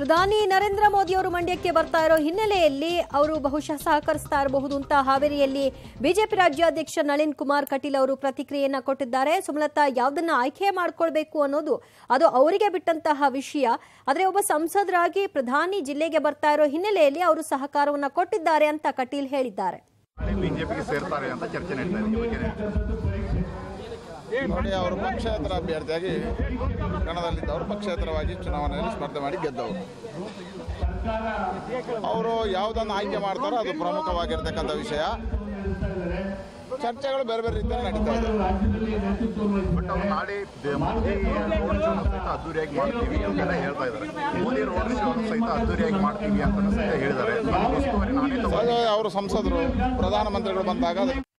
ಪ್ರಧಾನಿ ನರೇಂದ್ರ ಮೋದಿ ಅವರು ಮಂಡ್ಯಕ್ಕೆ ಬರ್ತಾ ಇರೋ ಹಿನ್ನೆಲೆಯಲ್ಲಿ ಅವರು ಬಹುಶಃ ಸಹಕರಿಸ್ತಾ ಇರಬಹುದು ಅಂತ ಹಾವೇರಿಯಲ್ಲಿ ಬಿಜೆಪಿ ರಾಜ್ಯಾಧ್ಯಕ್ಷ ನಳಿನ್ ಕುಮಾರ್ ಕಟೀಲ್ ಅವರು ಪ್ರತಿಕ್ರಿಯೆಯನ್ನ ಕೊಟ್ಟಿದ್ದಾರೆ ಸುಮಲತಾ ಯಾವ್ದನ್ನ ಆಯ್ಕೆ ಮಾಡ್ಕೊಳ್ಬೇಕು ಅನ್ನೋದು ಅದು ಅವರಿಗೆ ಬಿಟ್ಟಂತಹ ವಿಷಯ ಆದ್ರೆ ಒಬ್ಬ ಸಂಸದರಾಗಿ ಪ್ರಧಾನಿ ಜಿಲ್ಲೆಗೆ ಬರ್ತಾ ಇರೋ ಹಿನ್ನೆಲೆಯಲ್ಲಿ ಅವರು ಸಹಕಾರವನ್ನ ಕೊಟ್ಟಿದ್ದಾರೆ ಅಂತ ಕಟೀಲ್ ಹೇಳಿದ್ದಾರೆ ಬಿಜೆಪಿಗೆ ಸೇರ್ತಾರೆ ಅಂತ ಚರ್ಚೆ ನಡೀತಾ ಇದೆ ಈ ಬಗ್ಗೆ ಏನ್ ಹೇಳ್ತೀರಾ? ನೋಡಿ ಅವರು ಪಕ್ಷೇತರ ಅಭ್ಯರ್ಥಿಯಾಗಿ ಕಣದಲ್ಲಿದ್ದವರು ಪಕ್ಷೇತರವಾಗಿ ಚುನಾವಣೆಯಲ್ಲಿ ಸ್ಪರ್ಧೆ ಮಾಡಿ ಗೆದ್ದವರು ಅವರು ಯಾವುದನ್ನು ಆಯ್ಕೆ ಮಾಡ್ತಾರೋ ಅದು ಪ್ರಮುಖವಾಗಿರ್ತಕ್ಕಂಥ ವಿಷಯ ಚರ್ಚೆಗಳು ಬೇರೆ ಬೇರೆ ರೀತಿಯಲ್ಲಿ ನಡೀತಾ ಇದೆ ಬಟ್ ಅವ್ರು ನಾಳೆ ದ- ಮೋದಿ ರೋಡ್ ಶೋ ಸಹಿತ ಅದ್ದೂರಿಯಾಗಿ ಮಾಡ್ತೀವಿ ಅಂತೆಲ್ಲ ಹೇಳ್ತಾ ಇದ್ದಾರೆ ಮೋದಿ ರೋಡ್ ಶೋ ಸಹಿತ ಅದ್ದೂರಿಯಾಗಿ ಮಾಡ್ತೀವಿ ಅಂತ ಸಹಿತ ಹೇಳಿದ್ದಾರೆ ನನಗೆ ಉಸ್ತುವಾರಿ ನಾನೇ ತಗೊಂಡು ಅದು ಅವರು ಸಂಸದರು ಪ್ರಧಾನಮಂತ್ರಿಗಳು ಬಂದಾಗ ಅದಕ್ಕೆ